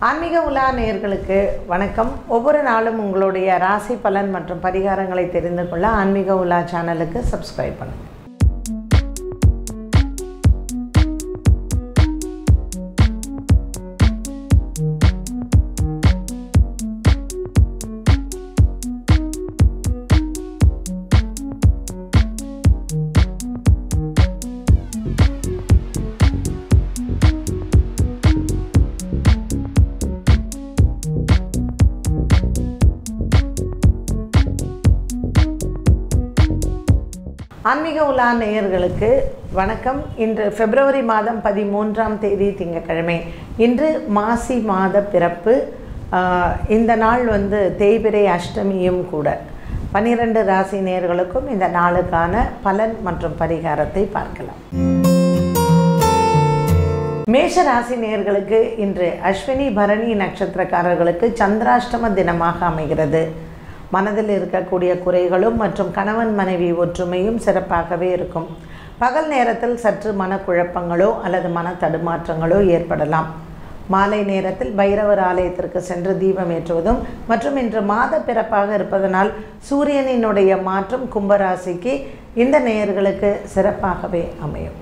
ஆன்மீக உலா நேயர்களுக்கு வணக்கம் ஒவ்வொரு நாளும் உங்களுடைய ராசி பலன் மற்றும் பரிகாரங்களை தெரிந்து கொள்ள ஆன்மீக உலா சேனலுக்கு சப்ஸ்கிரைப் பண்ணுங்கள் ஆன்மீக உலா நேயர்களுக்கு வணக்கம் இன்று பிப்ரவரி மாதம் பதிமூன்றாம் தேதி திங்கட்கிழமை இன்று மாசி மாத பிறப்பு ஆஹ், இந்த நாள் வந்து தேய்பிரை அஷ்டமியும் கூட பன்னிரண்டு ராசி நேயர்களுக்கும் இந்த நாளுக்கான பலன் மற்றும் பரிகாரத்தை பார்க்கலாம் மேஷ ராசி நேயர்களுக்கு இன்று அஸ்வினி பரணி நட்சத்திரக்காரர்களுக்கு சந்திராஷ்டம தினமாக அமைகிறது மனதில் இருக்கக்கூடிய குறைகளும் மற்றும் கணவன் மனைவி ஒற்றுமையும் சிறப்பாகவே இருக்கும் பகல் நேரத்தில் சற்று மனக்குழப்பங்களோ அல்லது மன தடுமாற்றங்களோ ஏற்படலாம் மாலை நேரத்தில் பைரவர் ஆலயத்திற்கு சென்று தீபம் ஏற்றுவதும் மற்றும் இன்று மாத பிறப்பாக இருப்பதனால் சூரியனினுடைய மாற்றம் கும்பராசிக்கு இந்த நேயர்களுக்கு சிறப்பாகவே அமையும்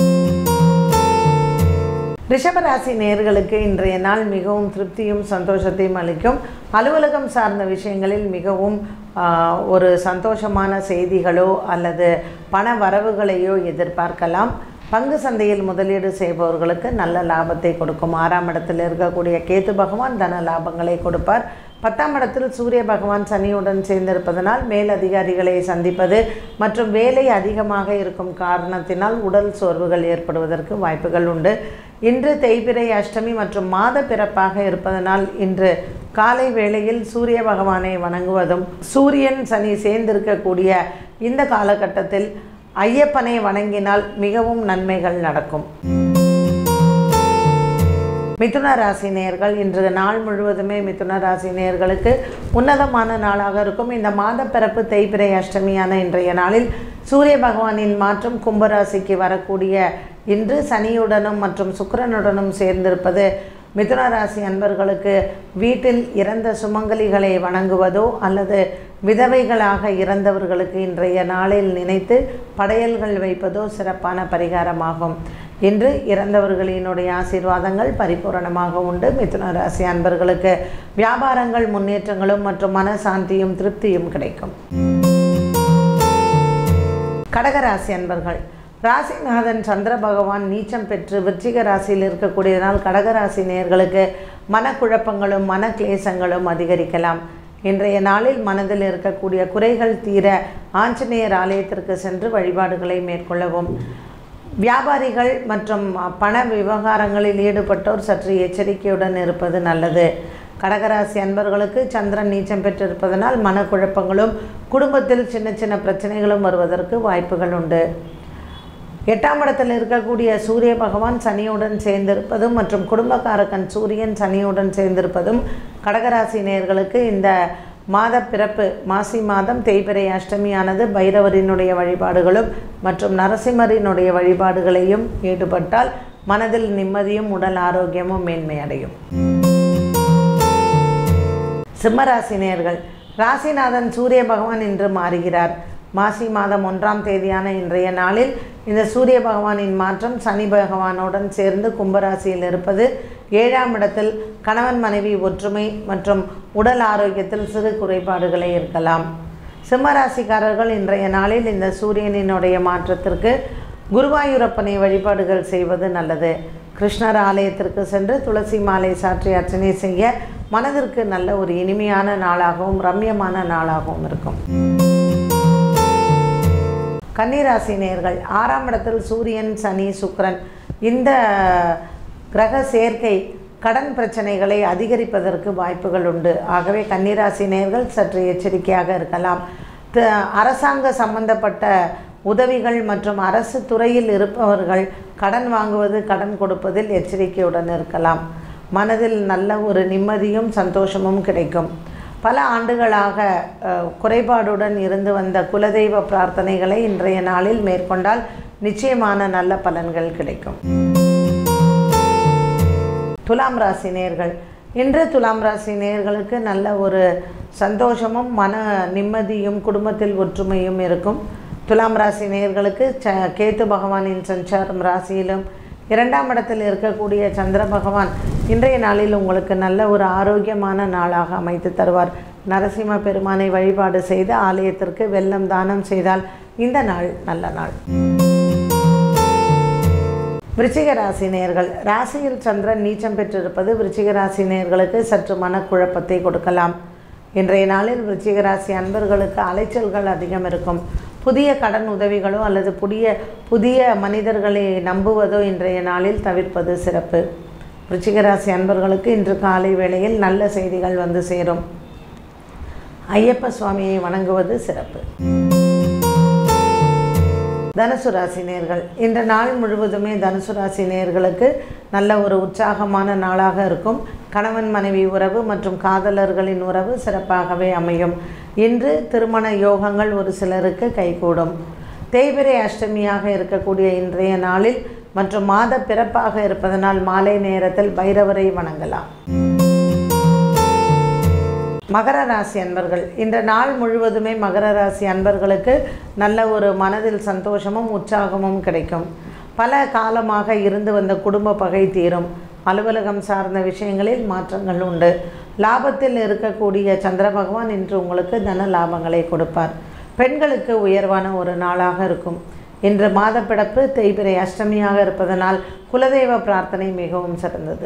ரிஷபராசி நேயர்களுக்கு இன்றைய நாள் மிகவும் திருப்தியும் சந்தோஷத்தையும் அளிக்கும் அலுவலகம் சார்ந்த விஷயங்களில் மிகவும் ஆஹ், ஒரு சந்தோஷமான செய்திகளோ அல்லது பண வரவுகளையோ எதிர்பார்க்கலாம் பங்கு சந்தையில் முதலீடு செய்பவர்களுக்கு நல்ல லாபத்தை கொடுக்கும் ஆறாம் இடத்தில் இருக்கக்கூடிய கேத்து பகவான் தன லாபங்களை கொடுப்பார் பத்தாம் இடத்தில் சூரிய பகவான் சனியுடன் சேர்ந்திருப்பதனால் மேல் அதிகாரிகளை சந்திப்பது மற்றும் வேலை அதிகமாக இருக்கும் காரணத்தினால் உடல் சோர்வுகள் ஏற்படுவதற்கு வாய்ப்புகள் உண்டு இன்று தேய்பிறை அஷ்டமி மற்றும் மாத பிறப்பாக இருப்பதனால் இன்று காலை வேளையில் சூரிய பகவானை வணங்குவதும் சூரியன் சனி சேர்ந்திருக்கக்கூடிய இந்த காலகட்டத்தில் ஐயப்பனை வணங்கினால் மிகவும் நன்மைகள் நடக்கும் மிதுன ராசி நேயர்கள் இன்று நாள் முழுவதுமே மிதுன ராசி நேயர்களுக்கு உன்னதமான நாளாக இருக்கும் இந்த மாத பிறப்பு தேய்பிறை அஷ்டமியான இன்றைய நாளில் சூரிய பகவானின் மாற்றம் கும்பராசிக்கு வரக்கூடிய இன்று சனியுடனும் மற்றும் சுக்கிரனுடனும் சேர்ந்திருப்பது மிதுன ராசி அன்பர்களுக்கு வீட்டில் இறந்த சுமங்கலிகளை வணங்குவதோ அல்லது விதவைகளாக இறந்தவர்களுக்கு இன்றைய நாளில் நினைத்து படையல்கள் வைப்பதோ சிறப்பான பரிகாரமாகும் இன்று இறந்தவர்களினுடைய ஆசீர்வாதங்கள் பரிபூரணமாக உண்டு மிதுன ராசி அன்பர்களுக்கு வியாபாரங்கள் முன்னேற்றங்களும் மற்றும் மனசாந்தியும் திருப்தியும் கிடைக்கும் கடகராசி அன்பர்கள் ராசிநாதன் சந்திர பகவான் நீச்சம் பெற்று விருச்சிக ராசியில் இருக்கக்கூடியதனால் கடகராசி நேயர்களுக்கு மனக்குழப்பங்களும் மன கிளேசங்களும் அதிகரிக்கலாம் இன்றைய நாளில் மனதில் இருக்கக்கூடிய குறைகள் தீர ஆஞ்சநேயர் ஆலயத்திற்கு சென்று வழிபாடுகளை மேற்கொள்ளவும் வியாபாரிகள் மற்றும் பண விவகாரங்களில் ஈடுபட்டோர் சற்று எச்சரிக்கையுடன் இருப்பது நல்லது கடகராசி அன்பர்களுக்கு சந்திரன் நீச்சம் பெற்றிருப்பதனால் மனக்குழப்பங்களும் குடும்பத்தில் சின்ன சின்ன பிரச்சனைகளும் வருவதற்கு வாய்ப்புகள் உண்டு எட்டாம் இடத்தில் இருக்கக்கூடிய சூரிய பகவான் சனியுடன் சேர்ந்திருப்பதும் மற்றும் குடும்பக்காரக்கன் சூரியன் சனியுடன் சேர்ந்திருப்பதும் கடகராசி நேயர்களுக்கு இந்த மாத பிறப்பு மாசி மாதம் தேய்பிறை அஷ்டமியானது பைரவரினுடைய வழிபாடுகளும் மற்றும் நரசிம்மரினுடைய வழிபாடுகளையும் ஈடுபட்டால் மனதில் நிம்மதியும் உடல் ஆரோக்கியமும் மேன்மையடையும் சிம்மராசி நேயர்கள் ராசிநாதன் சூரிய பகவான் இன்று மாறுகிறார் மாசி மாதம் ஒன்றாம் தேதியான இன்றைய நாளில் இந்த சூரிய பகவானின் மாற்றம் சனி பகவானுடன் சேர்ந்து கும்பராசியில் இருப்பது ஏழாம் இடத்தில் கணவன் மனைவி ஒற்றுமை மற்றும் உடல் ஆரோக்கியத்தில் சிறு குறைபாடுகளை இருக்கலாம் சிம்மராசிக்காரர்கள் இன்றைய நாளில் இந்த சூரியனினுடைய மாற்றத்திற்கு குருவாயூரப்பனை வழிபாடுகள் செய்வது நல்லது கிருஷ்ணர் ஆலயத்திற்கு சென்று துளசி மாலை சாற்றி அர்ச்சனை செய்ய மனதிற்கு நல்ல ஒரு இனிமையான நாளாகவும் ரம்யமான நாளாகவும் இருக்கும் கன்னிராசி நேயர்கள் ஆறாம் இடத்தில் சூரியன் சனி சுக்கிரன் இந்த கிரக சேர்க்கை கடன் பிரச்சனைகளை அதிகரிப்பதற்கு வாய்ப்புகள் உண்டு ஆகவே கன்னிராசி நேயர்கள் சற்று எச்சரிக்கையாக இருக்கலாம் த- அரசாங்க சம்பந்தப்பட்ட உதவிகள் மற்றும் அரசு துறையில் இருப்பவர்கள் கடன் வாங்குவது கடன் கொடுப்பதில் எச்சரிக்கையுடன் இருக்கலாம் மனதில் நல்ல ஒரு நிம்மதியும் சந்தோஷமும் கிடைக்கும் பல ஆண்டுகளாக அஹ், குறைபாடுடன் இருந்து வந்த குலதெய்வ பிரார்த்தனைகளை இன்றைய நாளில் மேற்கொண்டால் நிச்சயமான நல்ல பலன்கள் கிடைக்கும் துலாம் ராசி நேயர்கள் இன்று துலாம் ராசி நேயர்களுக்கு நல்ல ஒரு சந்தோஷமும் மன நிம்மதியும் குடும்பத்தில் ஒற்றுமையும் இருக்கும் துலாம் ராசி நேயர்களுக்கு ச கேத்து பகவானின் சஞ்சாரம் ராசியிலும் இரண்டாம் இடத்தில் இருக்கக்கூடிய சந்திர பகவான் இன்றைய நாளில் உங்களுக்கு நல்ல ஒரு ஆரோக்கியமான நாளாக அமைத்து தருவார் நரசிம்ம பெருமானை வழிபாடு செய்து ஆலயத்திற்கு வெள்ளம் தானம் செய்தால் இந்த நாள் நல்ல நாள் விருச்சிக ராசி நேயர்கள் ராசியில் சந்திரன் நீச்சம் பெற்றிருப்பது விருச்சிக ராசி நேயர்களுக்கு சற்று மனக்குழப்பத்தை கொடுக்கலாம் இன்றைய நாளில் விருச்சிக ராசி அன்பர்களுக்கு அலைச்சல்கள் அதிகம் இருக்கும் புதிய கடன் உதவிகளோ அல்லது புதிய புதிய மனிதர்களை நம்புவதோ இன்றைய நாளில் தவிர்ப்பது சிறப்பு விருச்சிக ராசி அன்பர்களுக்கு இன்று காலை வேளையில் நல்ல செய்திகள் வந்து சேரும் ஐயப்ப சுவாமியை வணங்குவது சிறப்பு தனுசு ராசி நேர்கள் இந்த நாள் முழுவதுமே தனுசு ராசி நேர்களுக்கு நல்ல ஒரு உற்சாகமான நாளாக இருக்கும் கணவன் மனைவி உறவு மற்றும் காதலர்களின் உறவு சிறப்பாகவே அமையும் இன்று திருமண யோகங்கள் ஒரு சிலருக்கு கைகூடும் தேய்பிரை அஷ்டமியாக இருக்கக்கூடிய இன்றைய நாளில் மற்றும் மாத பிறப்பாக இருப்பதனால் மாலை நேரத்தில் பைரவரை வணங்கலாம் மகர ராசி அன்பர்கள் இந்த நாள் முழுவதுமே மகர ராசி அன்பர்களுக்கு நல்ல ஒரு மனதில் சந்தோஷமும் உற்சாகமும் கிடைக்கும் பல காலமாக இருந்து வந்த குடும்ப பகை தீரும் அலுவலகம் சார்ந்த விஷயங்களில் மாற்றங்கள் உண்டு லாபத்தில் இருக்கக்கூடிய சந்திர பகவான் இன்று உங்களுக்கு தன லாபங்களை கொடுப்பார் பெண்களுக்கு உயர்வான ஒரு நாளாக இருக்கும் இன்று மாதப்பிறப்பு தேய்பிரை அஷ்டமியாக இருப்பதனால் குலதெய்வ பிரார்த்தனை மிகவும் சிறந்தது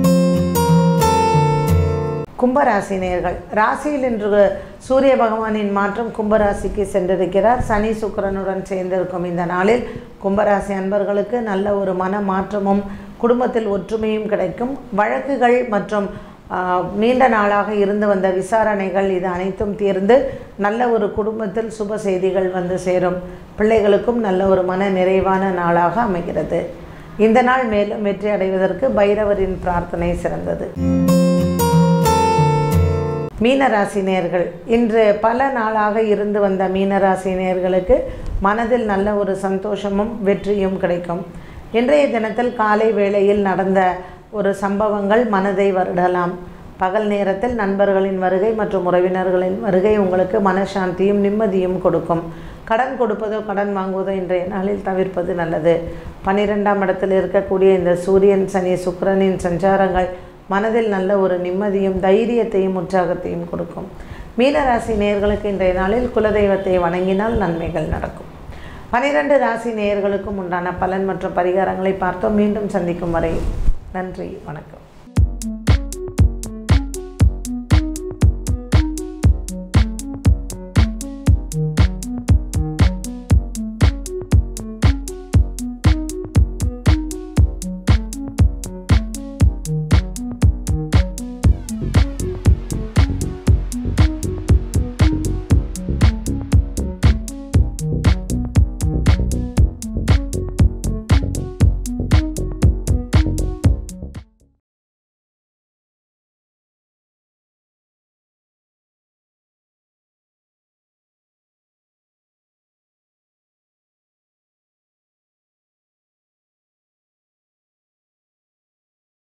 கும்பராசினியர்கள் ராசியில் இன்று சூரிய பகவானின் மாற்றம் கும்பராசிக்கு சென்றிருக்கிறார் சனி சுக்கிரனுடன் சேர்ந்திருக்கும் இந்த நாளில் கும்பராசி அன்பர்களுக்கு நல்ல ஒரு மன மாற்றமும் குடும்பத்தில் ஒற்றுமையும் கிடைக்கும் வழக்குகள் மற்றும் ஆஹ், நீண்ட நாளாக இருந்து வந்த விசாரணைகள் இது அனைத்தும் தீர்ந்து நல்ல ஒரு குடும்பத்தில் சுப செய்திகள் வந்து சேரும் பிள்ளைகளுக்கும் நல்ல ஒரு மன நிறைவான நாளாக அமைகிறது இந்த நாள் மேலும் வெற்றி அடைவதற்கு பைரவரின் பிரார்த்தனை சிறந்தது மீனராசி நேர்கள் இன்று பல நாளாக இருந்து வந்த மீனராசி நேர்களுக்கு மனதில் நல்ல ஒரு சந்தோஷமும் வெற்றியும் கிடைக்கும் இன்றைய தினத்தில் காலை வேளையில் நடந்த ஒரு சம்பவங்கள் மனதை வருடலாம் பகல் நேரத்தில் நண்பர்களின் வருகை மற்றும் உறவினர்களின் வருகை உங்களுக்கு மனசாந்தியும் நிம்மதியும் கொடுக்கும் கடன் கொடுப்பதோ கடன் வாங்குவதோ இன்றைய நாளில் தவிர்ப்பது நல்லது பன்னிரெண்டாம் இடத்தில் இருக்கக்கூடிய இந்த சூரியன் சனி சுக்கிரனின் சஞ்சாரங்கள் மனதில் நல்ல ஒரு நிம்மதியும் தைரியத்தையும் உற்சாகத்தையும் கொடுக்கும் மீனராசி நேயர்களுக்கு இன்றைய நாளில் குலதெய்வத்தை வணங்கினால் நன்மைகள் நடக்கும் பனிரெண்டு ராசி நேயர்களுக்கும் உண்டான பலன் மற்றும் பரிகாரங்களை பார்த்தோம் மீண்டும் சந்திக்கும் வரை நன்றி வணக்கம்